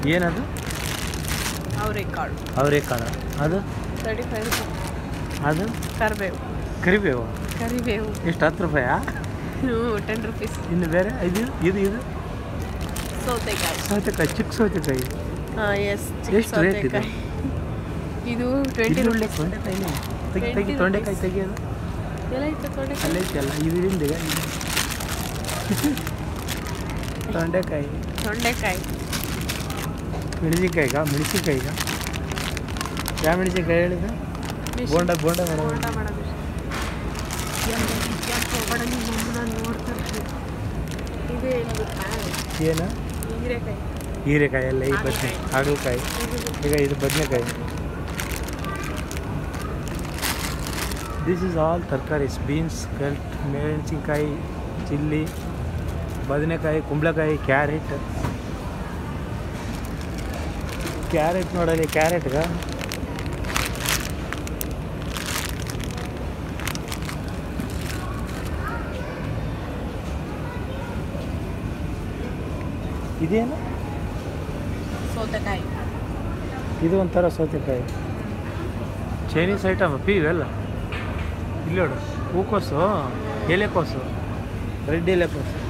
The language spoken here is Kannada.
ಏನದು ಅವರೆಕಾಳು ಅವರೆಕಾಳು ಅದು ತರ್ಟಿ ಫೈವ್ ರುಪೀಸ್ ಅದು ಕರಿಬೇವು ಕರಿಬೇವು ಕರಿಬೇವು ಎಷ್ಟು ಹತ್ತು ರೂಪಾಯಾ ಹ್ಞೂ ಟೆನ್ ರುಪೀಸ್ ಇನ್ನು ಬೇರೆ ಇದು ಇದು ಇದು ಸೌತೆಕಾಯಿ ಸೌತೆಕಾಯಿ ಚಿಕ್ಕ ಸೌತೆಕಾಯಿ ಹಾಂ ಎಸ್ ಎಷ್ಟು rate ಇದು? ಸೌತೆಕಾಯಿ ಇದು ಟ್ವೆಂಟಿ ಇಲ್ಲಿ ಒಳ್ಳೆ ರುಪೀಸ್ ತೊಂಡೆಕಾಯಿನೇ ತೆಗಿ ತೆಗಿ 20 ತೊಂಡೆಕಾಯಿ ತೆಗಿಯೋದು ಎಲ್ಲ ಇತ್ತು ತೊಂಡೆಕಾಯಿ ಅಲ್ಲೈತೆ ಅಲ್ಲ ಇದರಿಂದ ತೊಂಡೆಕಾಯಿ ತೊಂಡೆಕಾಯಿ ಮೆಣಸಿನ್ಕಾಯಿಗ ಮೆಣಸಿನ್ಕಾಯಿಗ ಯಾವ ಮೆಣಸಿನ್ಕಾಯಿ ಹೇಳಿದೆ ಬೋಂಡ ಬೋಂಡ ಮಾಡೋದು ಬೋಂಡ ಮಾಡೋದು ಇದೆ ಇದು ಏನು ಹೀರೆಕಾಯಿ ಹೀರೆಕಾಯಿ ಎಲ್ಲ ಈ ಬದನೆ ಹಾಗಲಕಾಯಿ ಈಗ ಇದು ಬದನೆಕಾಯಿ ದಿಸ್ ಇಸ್ ಆಲ್ ತರಕಾರೀಸ್ ಬೀನ್ಸ್ ಕಲ್ಟ್ ಮೆಣಸಿನ್ಕಾಯಿ ಚಿಲ್ಲಿ ಬದನೆಕಾಯಿ ಕುಂಬಳಕಾಯಿ ಕ್ಯಾರೆಟ್ ಕ್ಯಾರೆಟ್ ನೋಡಲಿ ಕ್ಯಾರೆಟ್ಗ ಇದೇನು ಸೌತೆಕಾಯಿ ಇದು ಒಂಥರ ಸೌತೆಕಾಯಿ ಚೈನೀಸ್ ಐಟಮ್ ಪಿ ಇವೆಲ್ಲ ಇಲ್ಲಿ ನೋಡು ಹೂಕೋಸು ಎಲೆಕೋಸು ರೆಡ್ ಎಲೆಕೋಸು